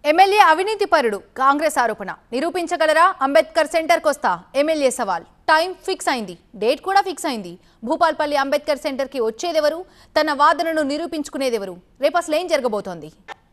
MLA అవినీతి పరుడు కాంగ్రెస్ ఆరోపణ నిరూపించగలరా అంబేద్కర్ సెంటర్కి వస్తా ఎమ్మెల్యే సవాల్ టైం ఫిక్స్ అయింది డేట్ కూడా ఫిక్స్ అయింది భూపాల్పల్లి అంబేద్కర్ సెంటర్కి వచ్చేదెవరు తన వాదనను నిరూపించుకునేదెవరు రేపు అసలు ఏం జరగబోతోంది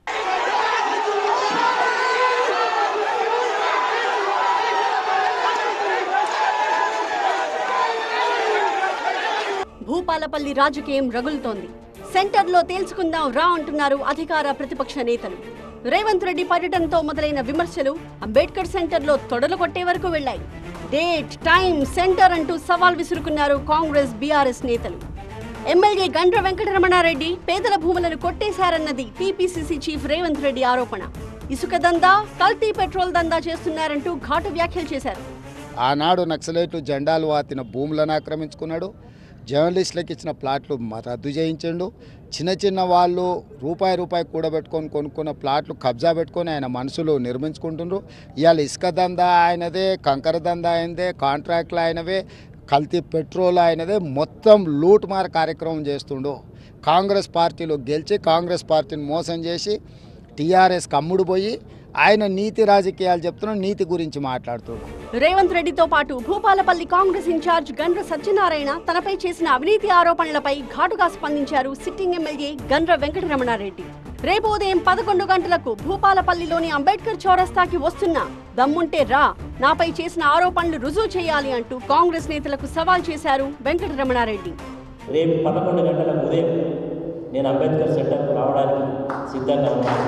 భూపాలపల్లి రాజకీయం రగులుతోంది సెంటర్లో తేల్చుకుందాం రా అంటున్నారు అధికార ప్రతిపక్ష నేతలు రేవంత్ రెడ్డి పర్యటనతో మొదలైన విమర్శలు అంబేద్కర్ సెంటర్లో తొడలు కొట్టే వరకు వెళ్లాయి డేట్ టైం సెంటర్ అంటూ సవాల్ విసురుకున్నారు కాంగ్రెస్ బీఆర్ఎస్ నేతలు ఎమ్మెల్యే గండ్ర వెంకటరమణారెడ్డి పేదల భూములను కొట్టేశారన్నది టీపీసీసీ చీఫ్ రేవంత్ రెడ్డి ఆరోపణ ఇసుక దందా కల్తీ పెట్రోల్ దందా చేస్తున్నారంటూ ఘాటు వ్యాఖ్యలు చేశారు ఆనాడు నక్సలైట్లు జెండాలు వాతిన భూములను ఆక్రమించుకున్నాడు జర్నలిస్టులకు ఇచ్చిన ప్లాట్లు మ- రద్దు చేయించిండు చిన్న చిన్న వాళ్ళు రూపాయి రూపాయి కూడబెట్టుకొని కొనుక్కున్న ప్లాట్లు కబ్జా పెట్టుకొని ఆయన మనుషులు నిర్మించుకుంటుండ్రు ఇవాళ ఇసుక దందా ఆయనదే కంకర దందా ఆయనదే కాంట్రాక్ట్లు ఆయనవే కల్తీ పెట్రోల్ ఆయనదే మొత్తం లూట్ మార్ కార్యక్రమం చేస్తుండు కాంగ్రెస్ పార్టీలో గెలిచి కాంగ్రెస్ పార్టీని మోసం చేసి టీఆర్ఎస్కి అమ్ముడు పోయి ఆయన నీతి రాజకీయాలు చెప్తున్నాడు నీతి గురించి మాట్లాడుతున్నాడు రేవంత్ రెడ్డితో పాటు భూపాలపల్లి కాంగ్రెస్ ఇన్ఛార్జ్ గండ్ర సత్యనారాయణ తనపై చేసిన అవినీతి ఆరోపణలపై ఘాటుగా స్పందించారు సిట్టింగ్ ఎమ్మెల్యే గండ్ర వెంకటరమణారెడ్డి రేపు ఉదయం పదకొండు గంటలకు భూపాలపల్లిలోని అంబేద్కర్ చౌరస్తాకి వస్తున్నా దమ్ముంటే రా నాపై చేసిన ఆరోపణలు రుజువు చేయాలి అంటూ కాంగ్రెస్ నేతలకు సవాల్ చేశారు వెంకటరమణారెడ్డి రేపు పదకొండు గంటల ఉదయం నేను అంబేద్కర్ సెంటర్కు రావడానికి సిద్ధంగా ఉన్నాను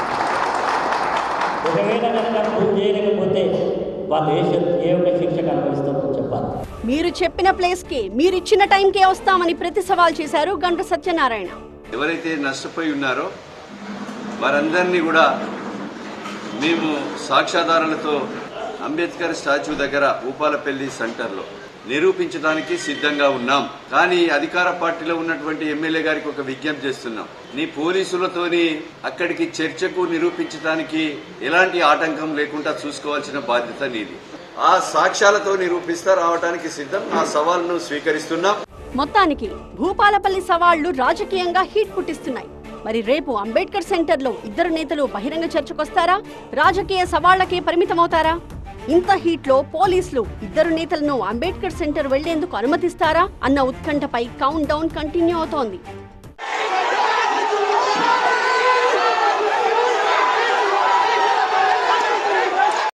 ఒకవేళ కనుక ప్రూవ్ చేయలేకపోతే వాళ్ళు ఏ శిక్ష ఏ ఒక్క శిక్షకు అనుభవిస్తారో చెప్పాలి మీరు చెప్పిన ప్లేస్ కి మీరిచ్చిన టైంకే వస్తామని ప్రతి సవాల్ చేశారు గండ్ర సత్యనారాయణ ఎవరైతే నష్టపోయి ఉన్నారో వారందరినీ కూడా మేము సాక్ష్యాధారాలతో అంబేద్కర్ స్టాచ్యూ దగ్గర ఊపాలపల్లి సెంటర్లో నిరూపించడానికి సిద్ధంగా ఉన్నాం కానీ అధికార పార్టీలో ఉన్నటువంటి ఎమ్మెల్యే గారికి ఒక విజ్ఞప్తి చేస్తున్నాం నీ పోలీసులతోని అక్కడికి చర్చకు నిరూపించడానికి ఎలాంటి ఆటంకం లేకుండా చూసుకోవాల్సిన బాధ్యత నీది ఆ సాక్ష్యాలతో నిరూపిస్తా రావడానికి సిద్ధం ఆ సవాల్ను స్వీకరిస్తున్నాం మొత్తానికి భూపాలపల్లి సవాళ్లు రాజకీయంగా హీట్ పుట్టిస్తున్నాయి మరి రేపు అంబేద్కర్ సెంటర్లో ఇద్దరు నేతలు బహిరంగ చర్చకొస్తారా రాజకీయ సవాళ్లకే పరిమితమవుతారా ఇంత హీట్లో పోలీసులు ఇద్దరు నేతలను అంబేద్కర్ సెంటర్ వెళ్లేందుకు అనుమతిస్తారా అన్న ఉత్కంఠపై కౌంట్ డౌన్ కంటిన్యూ అవుతోంది